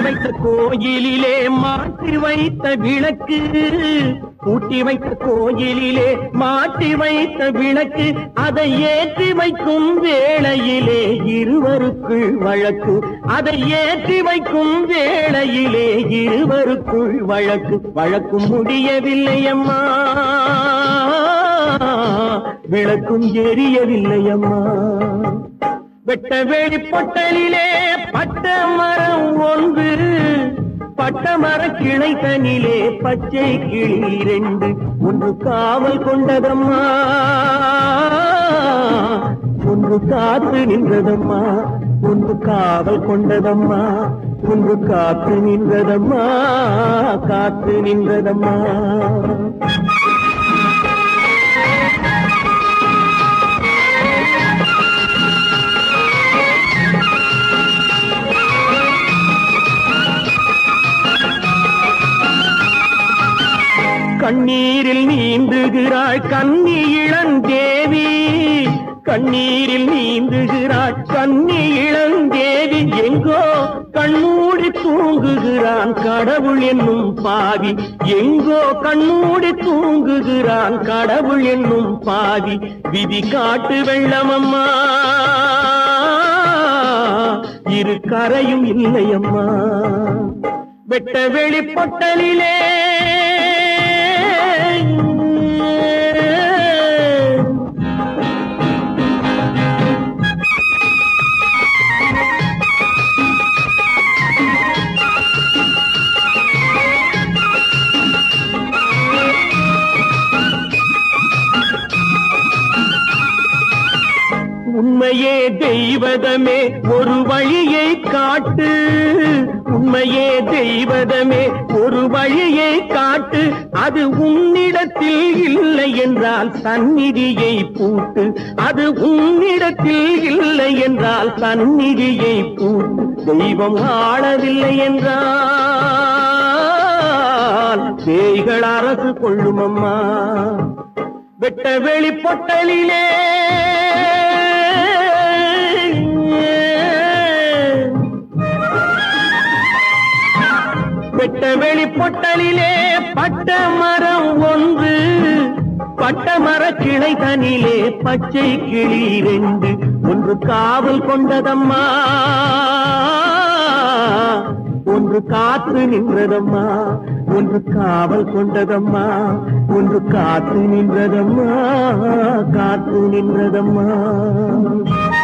வைத்த கோயிலிலே மாற்றி வைத்த விளக்கு பூட்டி வைத்த கோயிலிலே மாட்டி வைத்த விளக்கு அதை ஏற்றி வைக்கும் வேளையிலே இருவருக்குள் வழக்கு அதை ஏற்றி வைக்கும் வேளையிலே இருவருக்குள் வழக்கு வழக்கும் முடியவில்லை அம்மா விளக்கும் எரியவில்லை அம்மா வெட்ட வேடி பொட்டலிலே பட்ட மரம் ஒன்று பட்ட மர கிளை தனிலே பச்சை கிளி ரெண்டு ஒன்று காவல் கொண்டதம்மா ஒன்று காத்து நின்றதம்மா ஒன்று காவல் கொண்டதம்மா ஒன்று காத்து நின்றதம்மா காத்து நின்றதம்மா கண்ணீரில் நீந்துகிறாள் கன்னி இளந்தேவி கண்ணீரில் நீந்துகிறாள் கன்னி இளந்தேவி எங்கோ கண்ணூடி தூங்குகிறான் கடவுள் என்னும் பாவி எங்கோ கண்ணூடி தூங்குகிறான் கடவுள் என்னும் பாவி விதி காட்டு வெள்ளமம்மா இரு கரையும் இல்லையம்மா வெட்ட வெளி பொட்டலிலே உண்மையே தெய்வதமே ஒரு வழியை காட்டு உண்மையே தெய்வதமே ஒரு வழியை காட்டு அது உன்னிடத்தில் இல்லை என்றால் சந்நிதியை பூட்டு அது உன்னிடத்தில் இல்லை என்றால் சந்நிதியை பூட்டு தெய்வம் ஆளவில்லை என்றால் பேய்கள் அரசு கொள்ளுமம்மா வெட்ட வெளி பொட்டலிலே வெட்ட வெளி பொட்டலிலே பட்ட மரம் ஒன்று பட்ட மர கிளை தனிலே பச்சை கிளி ரெண்டு ஒன்று காவல் கொண்டதம்மா ஒன்று காத்து நின்றதம்மா ஒன்று காவல் கொண்டதம்மா ஒன்று காத்து நின்றதம்மா காத்து நின்றதம்மா